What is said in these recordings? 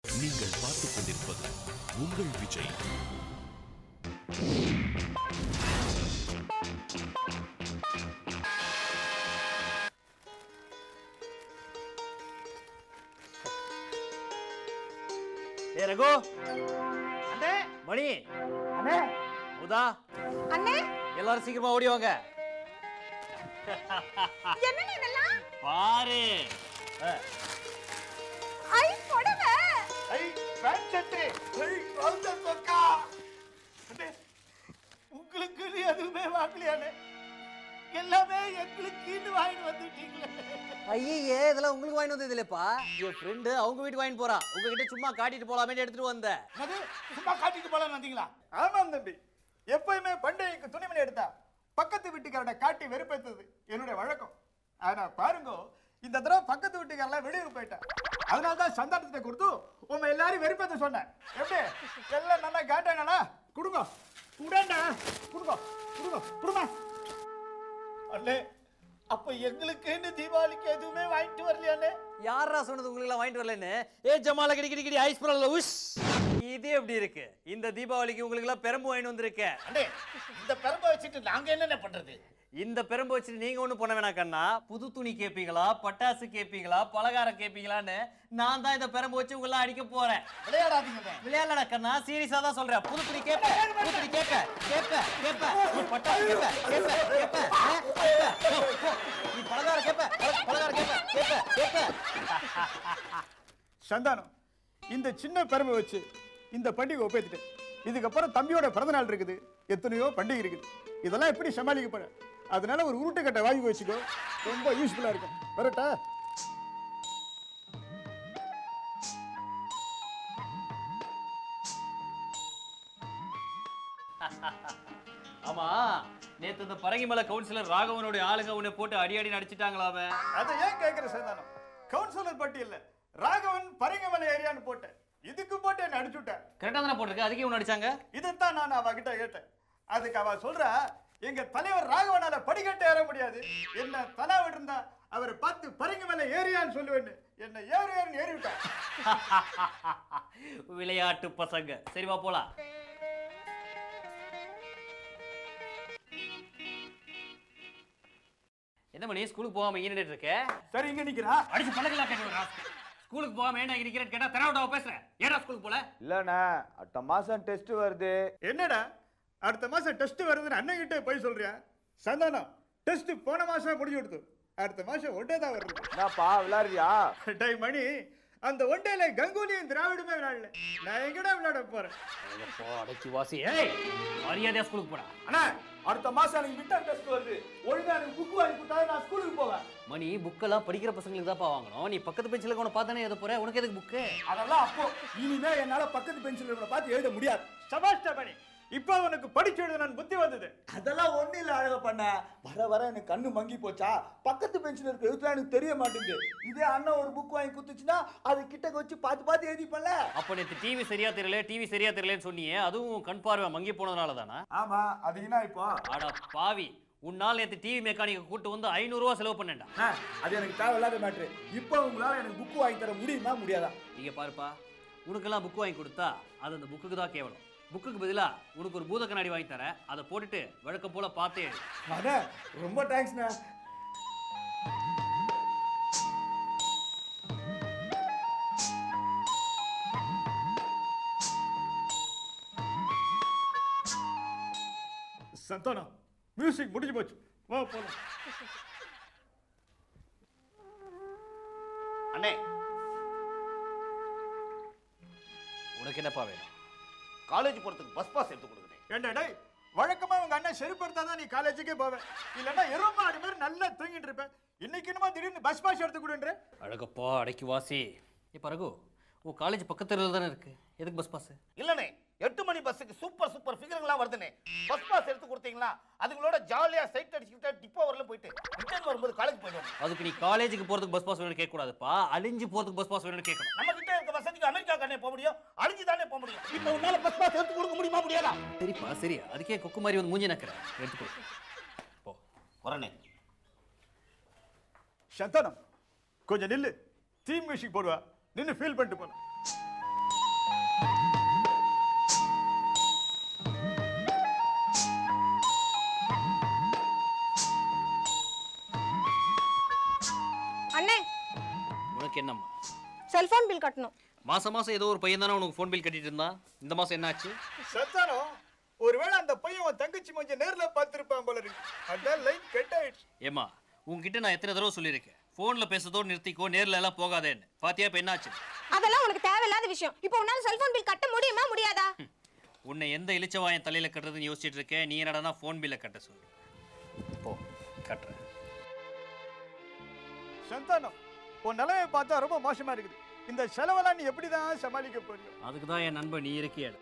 நீங்கள் பார்த்துக் கொண்டிருப்பது உங்கள் விஜய் ஏ ரகு அண்ணே மணி அண்ணே உதா அண்ணே எல்லாரும் சீக்கிரமா ஓடி வாங்க என்னண்ணே இதெல்லாம் பாரு ஐ புடவை ஐ பேண்ட் ஷர்ட் ஐ ட்ரவுசர் சொக்கா அண்ணே உங்களுக்கு எதுவுமே வாங்கலையானே எல்லாமே எங்களுக்குன்னு வாங்கிட்டு வந்துட்டீங்களே ஐயே இதெல்லாம் உங்களுக்கு வாங்கிட்டு வந்தது இல்லப்பா என் ஃப்ரெண்டு அவங்க வீட்டுக்கு வாங்கிட்டு போறான் உங்ககிட்ட சும்மா காட்டிட்டு போலாமே எடுத்துட்டு வந்தேன் அது சும்மா காட்டிட்டு போலாம் வந்தீங்களா ஆமாம் தம்பி எப்பயுமே பண்டைக்கு துணிமணி எடுத்தா பக்கத்து வீட்டுக்காரனை காட்டி வெறுப்பேத்தது என்னுடைய வழக்கம் ஆனா பாருங்க இந்த தடவை பக்கத்து வீட்டுக்காரெல்லாம் வெளியூர் போயிட்டேன் அதனால தான் சந்தானத்தை கொடுத்து உங்க எல்லாரும் வெறுப்பேத்த சொன்னேன் எப்படி எல்லாம் நல்லா காட்டாங்களா கொடுங்க குடண்டா கொடுங்க கொடுங்க கொடுங்க அண்ணே அப்ப எங்களுக்குன்னு தீபாவளிக்கு எதுவுமே வாங்கிட்டு வரலையாண்ணே யாரா சொன்னது உங்களுக்கு எல்லாம் வாங்கிட்டு வரலன்னு ஏ ஜமால கிடி கிடி கிடி ஐஸ் பரல உஷ் இது எப்படி இருக்கு இந்த தீபாவளிக்கு உங்களுக்கு எல்லாம் பெரம்பு வாங்கிட்டு வந்திருக்கேன் அண்ணே இந்த பெரம்பை வச்சுட்டு நாங்க என்னென்ன பண்றது இந்த பெரம்பு வச்சுட்டு நீங்க ஒண்ணும் பண்ண வேணாம் கண்ணா புது துணி கேப்பீங்களா பட்டாசு கேப்பீங்களா பலகாரம் கேப்பீங்களான்னு நான் தான் இந்த பெரம்பு வச்சு உங்களை அடிக்க போறேன் விளையாடாதீங்க விளையாடல கண்ணா சீரியஸா தான் சொல்றேன் புது துணி கேப்ப புது துணி கேப்ப கேப்ப கேப்ப நீ பட்டாசு கேப்ப கேப்ப கேப்ப ஆ, கேப்ப. போ, போ. நீ பலகாரம் கேப்ப பல- பலகாரம் கேப்ப கேப்ப கேப்ப சந்தானம் இந்த சின்ன பெருமை வச்சு இந்த பண்டிகை ஒப்பேத்துட்டேன் இதுக்கப்புறம் தம்பியோட பிறந்தநாள் இருக்குது எத்தனையோ பண்டிகை இருக்குது இதெல்லாம் எப்படி சமாளிக்க போற அதனால ஒரு உருட்டு கட்டை வாங்கி வச்சுக்கோ ரொம்ப யூஸ்ஃபுல்லா இருக்கும் வரட்டா ஆமா நேத்து இந்த பரங்கிமலை கவுன்சிலர் ராகவனுடைய ஆளுங்க உன்னை போட்டு அடி அடி நடிச்சிட்டாங்களா அவன் அதை ஏன் கேட்கிற சந்தானம் கவுன்சிலர் பட்டியல்ல ராகவன் பரிங்கமலை ஏரியான்னு போட்டேன் இதுக்கு போட்டு என்ன அடிச்சுட்டேன் கரெக்டா தானே போட்டிருக்க அதுக்கே உன்னை அடிச்சாங்க இதைத்தான் நான் அவகிட்ட கேட்டேன் அதுக்கு அவ சொல்றா எங்க தலைவர் ராகவனால படிக்கட்டு ஏற முடியாது என்ன தலா இருந்தா அவரை பார்த்து பரிங்க மேல ஏறியான்னு சொல்லுவேன்னு என்ன ஏறு ஏறுன்னு ஏறி விட்டேன் விளையாட்டு பசங்க சரி வா போலாம் என்ன மணி ஸ்கூலுக்கு போகாம இங்க நின்னுட்டு இருக்க சரி இங்க நிக்கிறா அடிச்சு பழகலாம் கேட்க ஸ்கூலுக்கு போகாம ஏன்டா இங்க நிக்கிறேன்னு கேட்டா தெனாவட்டாவ பேசுறேன் ஏன்டா ஸ்கூலுக்கு போல இல்லண்ணே அடுத்த மாசம் டெஸ்ட் வருது என்னடா அடுத்த மாசம் டெஸ்ட் வருதுன்னு அண்ணன் கிட்டே போய் சொல்றியா சந்தானம் டெஸ்ட் போன மாசம் முடிஞ்சு கொடுத்து அடுத்த மாசம் ஒன்றே தான் வருது என்னப்பா விளாடுறியா டை மணி அந்த ஒன்றையில கங்குலியும் திராவிடமே விளையாடல நான் எங்கடா விளையாட போறேன் அடைச்சி வாசி ஏய் மரியாதையா ஸ்கூலுக்கு போடா அண்ணா அடுத்த மாசம் எனக்கு மிட்டம் டெஸ்ட் வருது ஒழுங்கா எனக்கு புக் வாங்கி கொடுத்தா நான் ஸ்கூலுக்கு போவேன் மணி புக்கெல்லாம் படிக்கிற பசங்களுக்கு தான்ப்பா வாங்கணும் நீ பக்கத்து பெஞ்சில் உன பார்த்தானே எழுத போற உனக்கு எதுக்கு புக்கு அதெல்லாம் அப்போ இனிமே என்னால பக்கத்து பென்சில் இருக்கிற பார்த்து எழுத முடியாது சபாஷ்டா பண்ணி இப்போ உனக்கு படிச்சு எழுத நான் புத்தி வந்தது அதெல்லாம் ஒண்ணு இல்ல அழக பண்ண வர வர எனக்கு கண்ணு மங்கி போச்சா பக்கத்து பெஞ்சில் இருக்க எழுத்துல எனக்கு தெரிய மாட்டேங்குது இதே அண்ணன் ஒரு புக் வாங்கி குத்துச்சுன்னா அது கிட்ட வச்சு பார்த்து பார்த்து எழுதிப்பல அப்ப நேத்து டிவி சரியா தெரியல டிவி சரியா தெரியலன்னு சொன்னியே அதுவும் கண் பார்வை மங்கி போனதுனால தானா ஆமா அது என்ன இப்போ அட பாவி உன்னால் நேத்து டிவி மெக்கானிக்க கூட்டு வந்து ஐநூறு ரூபா செலவு பண்ணேன்டா அண்ணா, அது எனக்கு தேவையில்லாத மேட்ரு இப்போ உங்களால எனக்கு புக் வாங்கி தர முடியுமா முடியாதா இங்க பாருப்பா உனக்கெல்லாம் புக் வாங்கி கொடுத்தா அது அந்த புக்குக்கு தான் கேவலம் புக்குக்கு பதிலா உனக்கு ஒரு பூத கண்ணாடி வாங்கி தரேன் அதை போட்டுட்டு வழக்கம் போல பார்த்தே எழுது. அண்ணா ரொம்ப தேங்க்ஸ்ண்ணா சந்தானம் மியூசிக் முடிஞ்சு போச்சு வா போலாம் அண்ணே உனக்கு என்னப்பா வேணும் காலேஜ் போறதுக்கு பஸ் பாஸ் எடுத்து கொடுக்குறேன் ஏண்டா டேய் வழக்கமா உங்க அண்ணன் செருப்பு எடுத்தா தான் நீ காலேஜுக்கே போவேன் இல்லைன்னா எருமா அது மாதிரி நல்லா தூங்கிட்டு இருப்பேன் இன்னைக்கு என்னமோ திடீர்னு பஸ் பாஸ் எடுத்து கொடுன்ற அழகப்பா அடக்கி வாசி இப்போ ரகு உன் காலேஜ் பக்கத்துல தானே இருக்கு எதுக்கு பஸ் பாஸ் இல்லண்ணே எட்டு மணி பஸ்ஸுக்கு சூப்பர் சூப்பர் ஃபிகருங்களாம் வருதுண்ணே பஸ் பாஸ் எடுத்து கொடுத்தீங்களா அதுங்களோட ஜாலியா சைட் அடிச்சுக்கிட்டு டிப்போ வரல போயிட்டு ரிட்டர்ன் வரும்போது காலேஜ் போயிடுவோம் அதுக்கு நீ காலேஜுக்கு போறதுக்கு பஸ் பாஸ் வேணும்னு கேட்க கூடாதுப்பா அழிஞ்சு போறதுக்கு பஸ் பாஸ் வேணும்னு கேட்கணும் நம்ம கிட்ட இருக்க வசதிக்கு அமெரிக்கா தானே போக முடியும் அழிஞ்சு தானே போக முடியும் இப்போ உன்னால பஸ் பாஸ் எடுத்து கொடுக்க முடியுமா முடியாதா சரிப்பா சரி அதுக்கே கொக்கு மாதிரி வந்து மூஞ்சி நக்கிறேன் எடுத்துக்கோ போ வரனே சந்தானம் கொஞ்சம் நில்லு தீம் மியூசிக் போடுவா நின்னு ஃபீல் பண்ணிட்டு போலாம் பில் கட்டணும் மாசம் மாசம் ஏதோ ஒரு பையன் தானே உனக்கு ஃபோன் பில் கட்டிட்டு இருந்தான் இந்த மாசம் என்னாச்சு சத்தானம் ஒருவேளை அந்த பையன் உன் தங்கச்சி கொஞ்சம் நேர்ல பார்த்திருப்பான் போல இருக்கு அதான் லைன் கட் ஆயிடுச்சு ஏம்மா உன்கிட்ட நான் எத்தனை தடவை சொல்லியிருக்கேன் ஃபோன்ல பேசுறதோடு நிறுத்திக்கோ நேர்ல எல்லாம் போகாதேன்னு பாத்தியா இப்ப என்னாச்சு அதெல்லாம் உனக்கு தேவையில்லாத விஷயம் இப்போ உன்னால செல்போன் பில் கட்ட முடியுமா முடியாதா உன்னை எந்த இளிச்சவாயன் தலையில கட்டுறதுன்னு யோசிச்சுட்டு இருக்கேன் நீ என்னடா ஃபோன் பில்லை கட்ட சொல்லு போ கட்டுறேன் சந்தானம் உன் நிலைமை பார்த்தா ரொம்ப மோசமா இருக்குது இந்த செலவெல்லாம் நீ எப்படிதான் சமாளிக்க போறியோ அதுக்கு தான் என் நண்பன் நீ இருக்கிய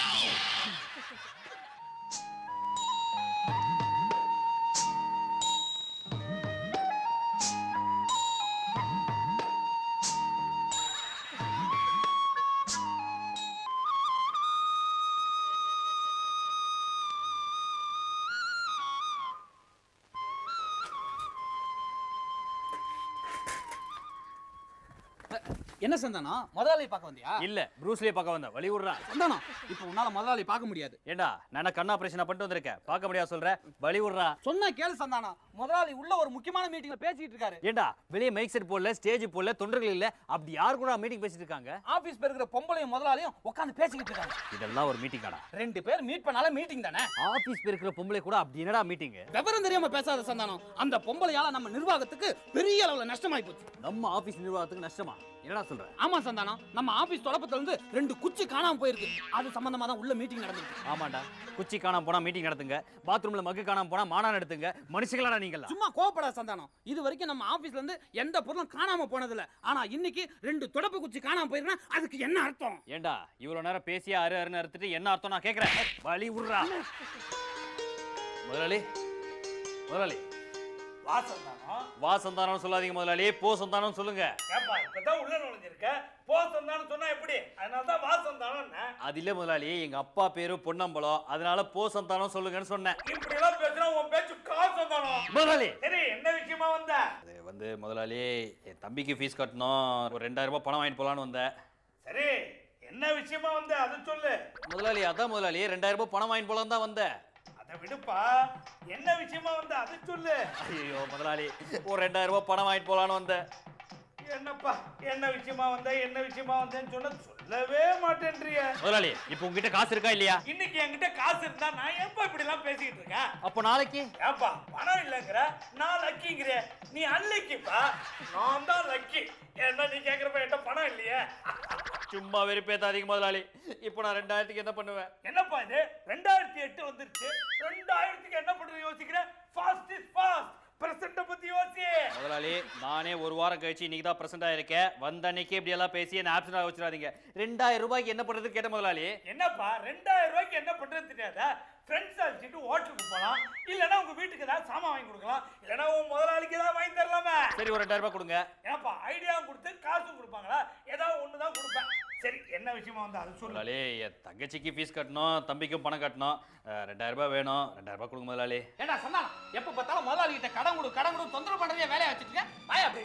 என்ன சந்தானம் முதலாளி பார்க்க வந்தியா இல்ல ப்ரூஸ்லியே பார்க்க வந்தேன் வழி விடுறான் சந்தானம் இப்போ உன்னால முதலாளி பார்க்க முடியாது ஏண்டா நான் கண்ணா ஆபரேஷன் பண்ணிட்டு வந்திருக்கேன் பார்க்க முடியாது சொல்ற வழி விடுறா சொன்னா கேளு சந்தானம் முதலாளி உள்ள ஒரு முக்கியமான மீட்டிங்ல பேசிட்டு இருக்காரு ஏண்டா வெளியே மைக் செட் போடல ஸ்டேஜ் போடல தொண்டர்கள் இல்ல அப்படி யார் கூட மீட்டிங் பேசிட்டு இருக்காங்க ஆபீஸ் இருக்கிற பொம்பளையும் முதலாளியும் உட்காந்து பேசிக்கிட்டு இருக்காங்க இதெல்லாம் ஒரு மீட்டிங் ஆடா ரெண்டு பேர் மீட் பண்ணால மீட்டிங் தானே ஆபீஸ் இருக்கிற பொம்பளை கூட அப்படி என்னடா மீட்டிங் விவரம் தெரியாம பேசாத சந்தானம் அந்த பொம்பளையால நம்ம நிர்வாகத்துக்கு பெரிய அளவுல நஷ்டமாயி போச்சு நம்ம ஆபீஸ் நிர்வாகத்துக்கு நஷ்டமா என்னடா சொல்ற ஆமா சந்தானம் நம்ம ஆபீஸ் தொடப்பத்துல இருந்து ரெண்டு குச்சி காணாம போயிருக்கு அது சம்பந்தமா தான் உள்ள மீட்டிங் நடந்துருக்கு ஆமாண்டா குச்சி காணாம போனா மீட்டிங் நடத்துங்க பாத்ரூம்ல மக்கு காணாம போனா மாநாடு நடத்துங்க மனுஷங்களா நீங்களா சும்மா கோவப்படாத சந்தானம் இது வரைக்கும் நம்ம ஆபீஸ்ல இருந்து எந்த பொருளும் காணாம போனதில்ல ஆனா இன்னைக்கு ரெண்டு தொடப்பு குச்சி காணாம போயிருந்தா அதுக்கு என்ன அர்த்தம் ஏண்டா இவ்வளவு நேரம் பேசி அரு அருன்னு அறுத்துட்டு என்ன அர்த்தம் நான் கேக்குறேன் வழி விடுறா முதலாளி முதலாளி வா சந்தானம் வா சந்தானம் சொல்லாதீங்க முதலாளி போ சந்தானம் சொல்லுங்க ஏப்பா இப்பதான் உள்ள நுழைஞ்சிருக்க போ சந்தானம் சொன்னா எப்படி அதனால தான் வா சந்தானம் அது இல்ல முதலாளி எங்க அப்பா பேரு பொன்னம்பலம் அதனால போ சந்தானம் சொல்லுங்கன்னு சொன்னேன் இப்படி எல்லாம் பேசுனா உன் பேச்சு கா சந்தானம் முதலாளி சரி என்ன விஷயமா வந்த அது வந்து முதலாளி என் தம்பிக்கு ஃபீஸ் கட்டணும் ஒரு ரெண்டாயிரம் ரூபாய் பணம் வாங்கிட்டு போலான்னு வந்தேன் சரி என்ன விஷயமா வந்த அதை சொல்லு முதலாளி அதான் முதலாளி ரெண்டாயிரம் ரூபாய் பணம் வாங்கிட்டு போலான்னு தான் வந்தேன் அதை விடுப்பா என்ன விஷயமா வந்த அதை சொல்லு ஐயோ முதலாளி ஒரு ரெண்டாயிரம் ரூபாய் பணம் வாங்கிட்டு போலான்னு வந்தேன் என்னப்பா என்ன விஷயமா வந்த என்ன விஷயமா வந்தேன்னு சொன்ன சொல்லவே மாட்டேன்றிய முதலாளி இப்போ உங்ககிட்ட காசு இருக்கா இல்லையா இன்னைக்கு என்கிட்ட காசு இருந்தா நான் ஏப்பா இப்படி எல்லாம் பேசிக்கிட்டு இருக்கேன் அப்போ நாளைக்கு ஏப்பா பணம் இல்லைங்கிற நான் லக்கிங்கிற நீ அன்லக்கிப்பா நான் தான் லக்கி ஏன்னா நீ கேக்குறப்ப என்கிட்ட பணம் இல்லையே சும்மா வெறுப்பேத்தாதீங்க முதலாளி இப்போ நான் ரெண்டாயிரத்துக்கு என்ன பண்ணுவேன் என்னப்பா இது ரெண்டாயிரத்தி எட்டு வந்துருச்சு ரெண்டாயிரத்துக்கு என்ன பண்றது யோசிக்கிறேன் ஃபாஸ்ட் இஸ் ஃபாஸ்ட் பிரசன்ட பத்தி யோசி முதலாளி நானே ஒரு வாரம் கழிச்சு இன்னைக்கு தான் பிரசன்ட் ஆயிருக்கேன் வந்த அன்னைக்கு இப்படி எல்லாம் பேசி என்ன ஆப்சன்ட் ஆக வச்சிடாதீங்க ரெண்டாயிரம் ரூபாய்க்கு என்ன பண்றது கேட்ட முதலாளி என்னப்பா ரெண்டாயிரம் ரூபாய்க்கு என்ன பண்றது தெரியாதா ஃப்ரெண்ட்ஸ் அழைச்சிட்டு ஹோட்டலுக்கு போகலாம் இல்லைன்னா உங்க வீட்டுக்கு ஏதாவது சாமான் வாங்கி கொடுக்கலாம் இல்லைன்னா உன் முதலாளிக்கு ஏதாவது வாங்கி தரலாமே சரி ஒரு ரெண்டாயிரம் ரூபாய் கொடுங்க ஏப்பா ஐடியாவும் கொடுத்து காசும் கொடுப்பாங்களா ஏதாவது ஒன்று தான் கொடுப்பேன் சரி என்ன விஷயமா வந்து அது சொல்லு முதலாளி என் தங்கச்சிக்கு ஃபீஸ் கட்டணும் தம்பிக்கும் பணம் கட்டணும் அஹ், ரெண்டாயிரம் ரூபாய் வேணும் ரெண்டாயிரம் ரூபாய் கொடுங்க முதலாளி ஏண்டா சந்தானம் எப்ப பார்த்தாலும் முதலாளி கிட்ட கடன் கொடு கடன் கொடு தொந்தரவு பண்றதே வேலையா வச்சுட்டு வாயா அப்படி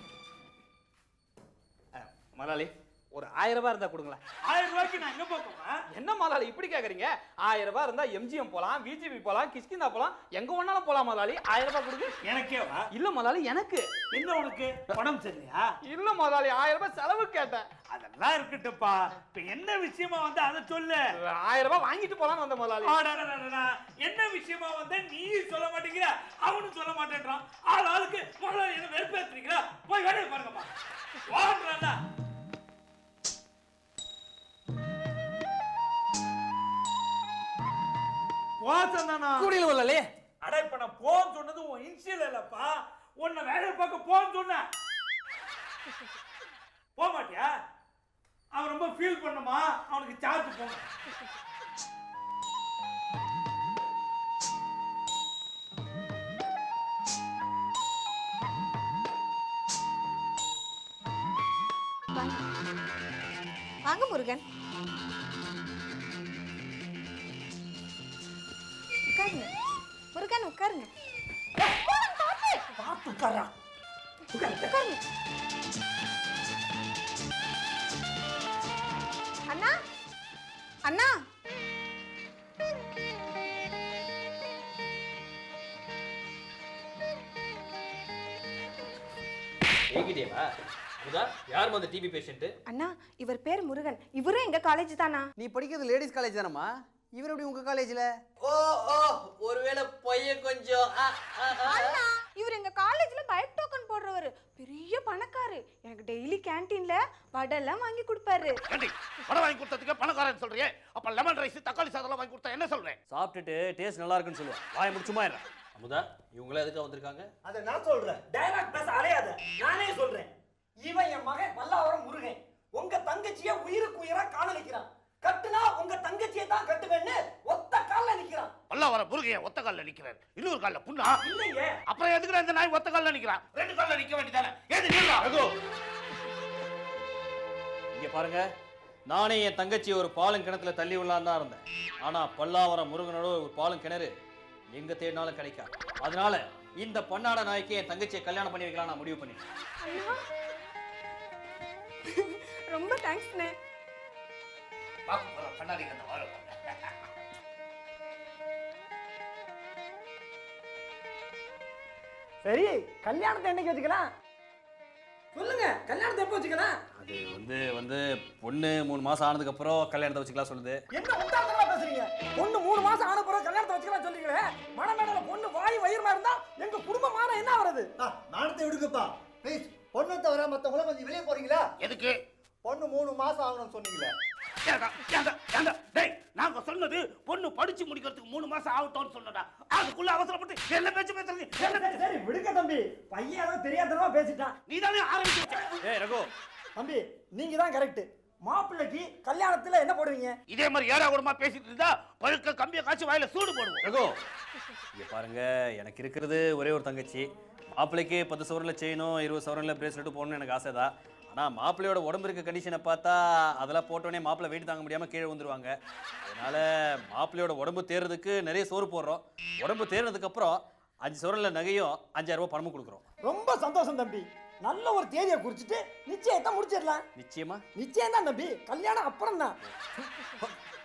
முதலாளி ஒரு ஆயிரம் ரூபாய் இருந்தா கொடுங்களேன் ஆயிரம் ரூபாய்க்கு நான் எங்க போக்குவேன் என்ன முதலாளி இப்படி கேக்குறீங்க ஆயிரம் ரூபாய் இருந்தா எம்ஜிஎம் போலாம் பிஜேபி போலாம் கிஷ்கிந்தா போலாம் எங்க வேணாலும் போலாம் முதலாளி ஆயிரம் ரூபாய் கொடுங்க எனக்கேவா இல்ல முதலாளி எனக்கு என்ன உனக்கு பணம் சரியா இல்ல முதலாளி ஆயிரம் ரூபாய் செலவு கேட்டேன் அதெல்லாம் இருக்கட்டும்ப்பா இப்ப என்ன விஷயமா வந்து அதை சொல்லு ஆயிரம் ரூபாய் வாங்கிட்டு போலாம்னு வந்த முதலாளி அடடடடடா, என்ன விஷயமா வந்து நீ சொல்ல மாட்டேங்கிற அவனும் சொல்ல மாட்டேன்றான் ஆள் ஆளுக்கு முதல்ல என்ன வெறுப்பேத்துறீங்களா போய் வேலையை பாருங்கப்பா வாங்கடா போசந்தானா கூடியில் முதலாளி அட இப்ப நான் போன்னு சொன்னது உன் இன்சியல் இல்லப்பா உன்னை வேலையை பார்க்க போன்னு சொன்னேன் போக மாட்டியா அவன் ரொம்ப ஃபீல் பண்ணுமா அவனுக்கு சார்ஜ் போங்க வாங்க. வாங்க முருகன் உட்காருங்க முருகன் உட்காருங்க பார்த்து உட்காரா உட்காருங்க அண்ணா அண்ணா ஏகிட்டேவா முதா யார் அந்த டிபி பேஷண்ட் அண்ணா இவர் பேர் முருகன் இவரும் எங்க காலேஜ் தானா நீ படிக்கிறது லேடிஸ் காலேஜ் தானம்மா இவர் எப்படி உங்க காலேஜ்ல ஓ ஓ ஒருவேளை பையன் கொஞ்சம் ஆ, ஆ, ஆ. அண்ணா இவர் எங்க காலேஜ்ல பைக் டோக்கன் போடுறவரு பெரிய பணக்காரு எனக்கு டெய்லி கேண்டீன்ல வடை எல்லாம் வாங்கி கொடுப்பாரு ஏண்டி பணம் வாங்கி கொடுத்ததுக்கு பணக்காரன் சொல்றியே அப்ப லெமன் ரைஸ் தக்காளி சாதம் வாங்கி கொடுத்தா என்ன சொல்றேன் சாப்பிட்டுட்டு டேஸ்ட் நல்லா இருக்குன்னு சொல்லுவான் வாய முடிச்சுமா இருறேன் அமுதா இவங்களே எதுக்கு வந்திருக்காங்க அதை நான் சொல்றேன் டைலாக் பேச அலையாத நானே சொல்றேன் இவன் என் மகன் பல்லாவரம் முருகன் உங்க தங்கச்சிய உயிருக்கு உயிரா காணலிக்கிறான் கட்டுனா உங்க தங்கச்சியை தான் கட்டுவேன்னு ஒத்த கால்ல நிக்கிறான் பல்லா வர முருகைய ஒத்த கால்ல நிக்கிறார் இன்னொரு கால்ல புண்ணா இல்லைங்க அப்புறம் எதுக்கு இந்த நாய் ஒத்த கால்ல நிக்கிறான் ரெண்டு கால்ல நிக்க வேண்டியதானே ஏது நீங்க இங்க பாருங்க நானே என் தங்கச்சி ஒரு பாலும் கிணத்துல தள்ளி விடலான்னு தான் இருந்தேன் ஆனா பல்லாவரம் முருகனோட ஒரு பாலும் கிணறு எங்க தேடினாலும் கிடைக்காது அதனால இந்த பொன்னாட நாய்க்கு என் தங்கச்சியை கல்யாணம் பண்ணி வைக்கலாம் நான் முடிவு பண்ணிட்டேன் அண்ணா ரொம்ப தேங்க்ஸ்ண்ணே கண்ணாடி கண்ண வாழ சரி கல்யாணத்தை என்னைக்கு வச்சுக்கலாம் சொல்லுங்க கல்யாணத்தை எப்போ வச்சுக்கலாம் அது வந்து வந்து பொண்ணு மூணு மாசம் ஆனதுக்கு அப்புறம் கல்யாணத்தை வச்சுக்கலாம் சொல்லுது என்ன முட்டாள்தனமா பேசுறீங்க பொண்ணு மூணு மாசம் ஆன பிறகு கல்யாணத்தை வச்சுக்கலாம் சொல்றீங்களே மனமேடல பொண்ணு வாய் வயிறுமா இருந்தா எங்க குடும்பம் மான என்ன வருது நாணத்தை விடுங்கப்பா ப்ளீஸ் பொண்ணை தவிர மற்றவங்கள கொஞ்சம் வெளியே போறீங்களா எதுக்கு பொண்ணு மூணு மாசம் ஆகணும்னு சொன்னீங்களே ஏண்டா, ஏண்டா, ஏண்டா, டேய், நாங்க சொன்னது பொண்ணு படிச்சு முடிக்கிறதுக்கு மூணு மாசம் ஆகட்டும்னு சொன்னடா அதுக்குள்ள அவசரப்பட்டு என்ன பேச்சு பேசுறது என்ன பேச்சு சரி விடுங்க தம்பி பையன் ஏதோ தெரியாதனமா பேசிட்டான் நீ தானே ஆரம்பிச்சு வச்ச. ஏய் ரகு தம்பி நீங்க தான் கரெக்ட் மாப்பிள்ளைக்கு கல்யாணத்துல என்ன போடுவீங்க இதே மாதிரி ஏடா கூடமா பேசிட்டு இருந்தா பழுக்க கம்பிய காய்ச்சி வாயில சூடு போடுவோம் ரகு இங்க பாருங்க எனக்கு இருக்கிறது ஒரே ஒரு தங்கச்சி மாப்பிள்ளைக்கு பத்து சவரில் செயினும் இருபது சவரில் பிரேஸ்லெட்டும் போடணும்னு எனக்கு ஆசை தான் ஆனால் மாப்பிள்ளையோட உடம்பு இருக்க கண்டிஷனை பார்த்தா அதெல்லாம் போட்டோடனே மாப்பிள்ளை வெயிட் தாங்க முடியாமல் கீழே வந்துருவாங்க அதனால மாப்பிள்ளையோட உடம்பு தேர்றதுக்கு நிறைய சோறு போடுறோம் உடம்பு தேர்னதுக்கப்புறம் அஞ்சு சவரில் நகையும் அஞ்சாயிரம் ரூபாய் பணமும் கொடுக்குறோம் ரொம்ப சந்தோஷம் தம்பி நல்ல ஒரு தேதியை குறிச்சிட்டு நிச்சயத்தை முடிச்சிடலாம் நிச்சயமா நிச்சயம் தான் தம்பி கல்யாணம் அப்புறம் தான்